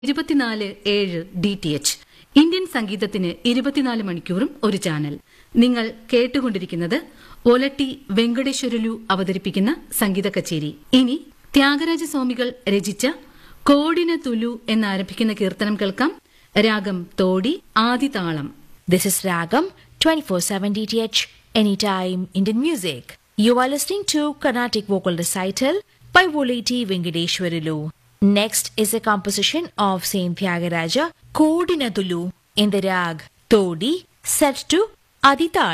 ഇരുപത്തിനാല് ഏഴ് D T H Indian സംഗീതത്തിന് ഇരുപത്തിനാല് മണിക്കൂറും ഒരു ചാനൽ നിങ്ങൾ കേട്ടുകൊണ്ടിരിക്കുന്നത് ഒലട്ടി വെങ്കടേശ്വരലു അവതരിപ്പിക്കുന്ന സംഗീത കച്ചേരി ഇനി ത്യാഗരാജ സ്വാമികൾ രചിച്ച കോടിന തുലു എന്നാരംഭിക്കുന്ന കീർത്തനം കേൾക്കാം രാഗം തോടി ആദിതാളം This is Ragam 24/7 DTH Anytime Indian Music. You are listening to Carnatic Vocal Recital by Voleti Venkadeshwarilu. Next is a composition of Saint Tyagaraja Kodinadulu in the rag Todi set to Adital.